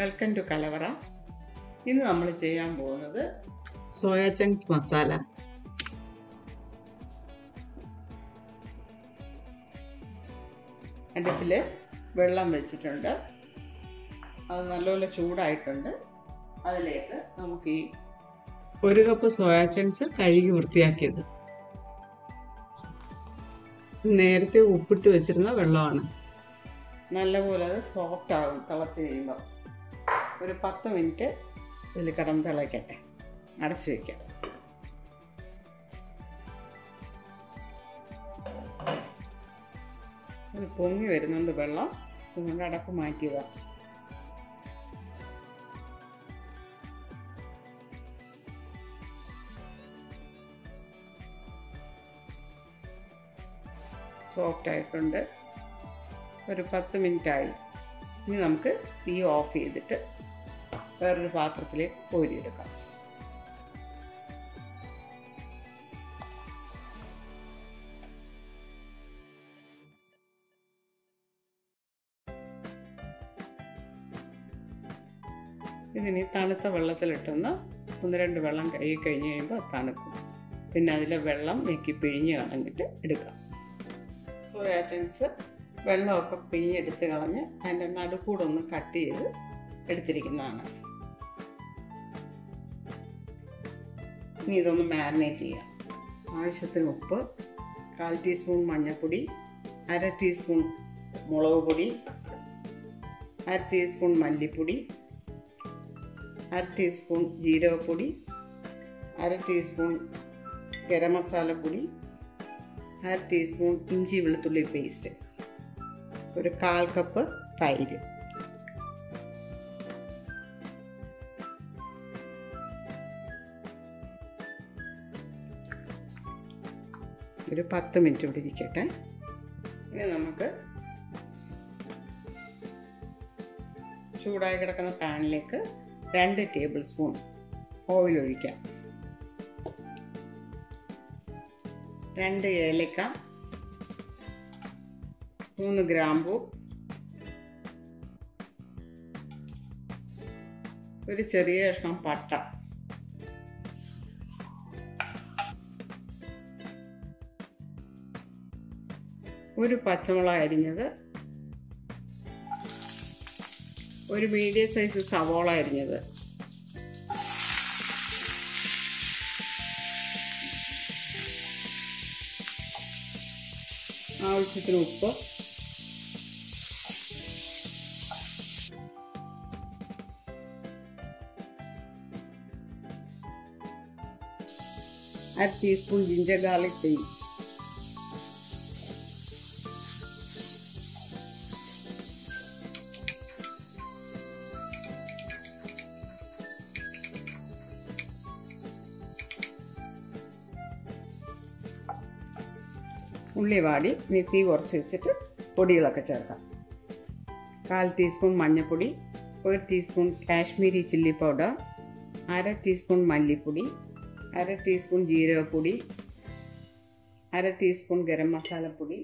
welcome to കലവറ ഇന്ന് നമ്മൾ ചെയ്യാൻ പോകുന്നത് സോയ ചങ്ക്സ് മസാല അടുപ്പിൽ വെള്ളം വെച്ചിട്ടുണ്ട് അത് നല്ലപോലെ ചൂടായിട്ടുണ്ട് അതിലേക്ക് നമുക്ക് ഈ ഒരു കപ്പ് സോയ ചങ്ക്സ് കഴുകി വൃത്തിയാക്കിയത് നേരത്തെ ഉപ്പിട്ട് വെച്ചിരുന്ന വെള്ളമാണ് നല്ലപോലെ അത് സോഫ്റ്റ് ആകും തിളച്ച് കഴിയുമ്പോൾ ഒരു പത്ത് മിനിറ്റ് ഇതിൽ കിടന്ന് തിളയ്ക്കട്ടെ അടച്ചു വയ്ക്കാം ഇത് പൊങ്ങി വരുന്നുണ്ട് വെള്ളം അതുകൊണ്ട് അടപ്പ് മാറ്റിയതാ സോഫ്റ്റ് ആയിട്ടുണ്ട് ഒരു പത്ത് മിനിറ്റ് ആയി ഇനി നമുക്ക് തീ ഓഫ് ചെയ്തിട്ട് വേറൊരു പാത്രത്തിലേക്ക് കോരിയെടുക്കാം ഇതിനി തണുത്ത വെള്ളത്തിലിട്ടൊന്ന് ഒന്ന് രണ്ട് വെള്ളം കഴുകി കഴിഞ്ഞ് കഴിയുമ്പോൾ തണുക്കും പിന്നെ അതിലെ വെള്ളം നീക്കി പിഴിഞ്ഞ് കളഞ്ഞിട്ട് എടുക്കാം സോയാ ചങ്ക്സ് വെള്ളമൊക്കെ പിഴിഞ്ഞെടുത്ത് കളഞ്ഞ് അതിൻ്റെ നടുക്കൂടെ ഒന്ന് കട്ട് ചെയ്ത് എടുത്തിരിക്കുന്നതാണ് ഇനി ഇതൊന്ന് മാരിനേറ്റ് ചെയ്യാം ആവശ്യത്തിന് ഉപ്പ് കാൽ ടീസ്പൂൺ മഞ്ഞൾപ്പൊടി അര ടീസ്പൂൺ മുളക് പൊടി അര ടീസ്പൂൺ മല്ലിപ്പൊടി അര ടീസ്പൂൺ ജീരകപ്പൊടി അര ടീസ്പൂൺ ഗരം മസാലപ്പൊടി അര ടീസ്പൂൺ ഇഞ്ചി വെളുത്തുള്ളി പേസ്റ്റ് ഒരു കാൽ കപ്പ് തൈര് ഒരു പത്ത് മിനിറ്റ് ഇവിടെ ഇരിക്കട്ടെ ഇനി നമുക്ക് ചൂടായി കിടക്കുന്ന പാനിലേക്ക് രണ്ട് ടേബിൾ സ്പൂൺ ഓയിൽ ഒഴിക്കാം രണ്ട് ഏലക്ക മൂന്ന് ഗ്രാമ്പു ഒരു ചെറിയ കഷ്ണം പട്ട ഒരു പച്ചമുളക് അരിഞ്ഞത് ഒരു മീഡിയം സൈസ് സവോള അരിഞ്ഞത് ആവശ്യത്തിന് ഉപ്പ് അര ടീസ്പൂൺ ജിഞ്ചർ ഗാർലിക് പേസ്റ്റ് ഉള്ളി വാടി ഇനി തീ കുറച്ച് വെച്ചിട്ട് പൊടികളൊക്കെ ചേർക്കാം കാൽ ടീസ്പൂൺ മഞ്ഞൾപ്പൊടി ഒരു ടീസ്പൂൺ കാശ്മീരി ചില്ലി പൗഡർ അര ടീസ്പൂൺ മല്ലിപ്പൊടി അര ടീസ്പൂൺ ജീരകപ്പൊടി അര ടീസ്പൂൺ ഗരം മസാലപ്പൊടി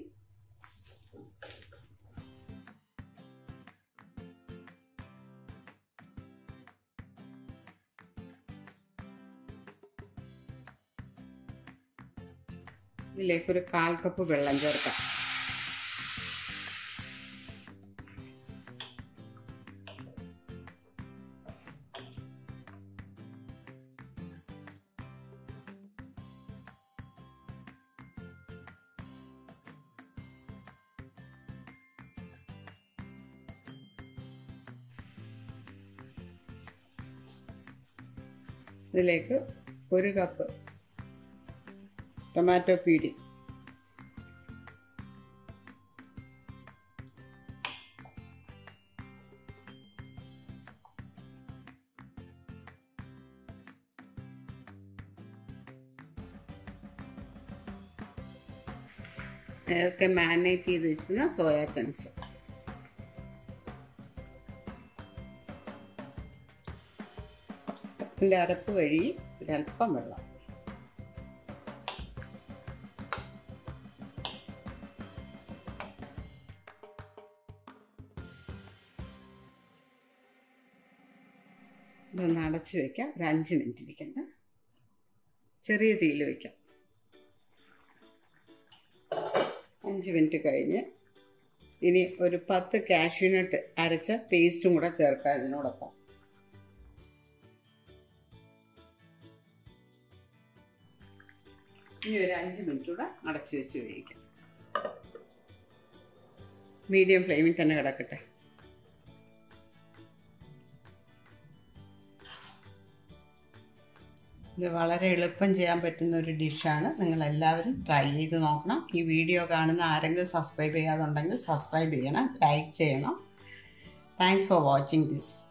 ഇതിലേക്ക് ഒരു കാൽ കപ്പ് വെള്ളം ചേർക്കാം ഇതിലേക്ക് ഒരു കപ്പ് ടൊമാറ്റോ പീടി നേരത്തെ മാരിനേറ്റ് ചെയ്ത് വെച്ചിരുന്ന സോയാ ചങ്ക്സ് ഇതിൻ്റെ അരപ്പ് വഴി ഒരല്പം വെള്ളം ഇതൊന്ന് അടച്ച് വയ്ക്കാം ഒരു അഞ്ച് മിനിറ്റ് ഇരിക്കണ്ട ചെറിയ തീയിൽ വയ്ക്കാം അഞ്ച് മിനിറ്റ് കഴിഞ്ഞ് ഇനി ഒരു പത്ത് കാഷ്യൂനട്ട് അരച്ച പേസ്റ്റും കൂടെ ചേർക്കാം ഇതിനോടൊപ്പം ഇനി ഒരു അഞ്ച് മിനിറ്റ് കൂടെ അടച്ചു വെച്ച് വേവിക്കാം മീഡിയം ഫ്ലെയിമിൽ തന്നെ കിടക്കട്ടെ ഇത് വളരെ എളുപ്പം ചെയ്യാൻ പറ്റുന്ന ഒരു ഡിഷാണ് നിങ്ങൾ എല്ലാവരും ട്രൈ ചെയ്ത് നോക്കണം ഈ വീഡിയോ കാണുന്ന ആരെങ്കിലും സബ്സ്ക്രൈബ് ചെയ്യാതുണ്ടെങ്കിൽ സബ്സ്ക്രൈബ് ചെയ്യണം ലൈക്ക് ചെയ്യണം താങ്ക്സ് ഫോർ വാച്ചിങ് ദിസ്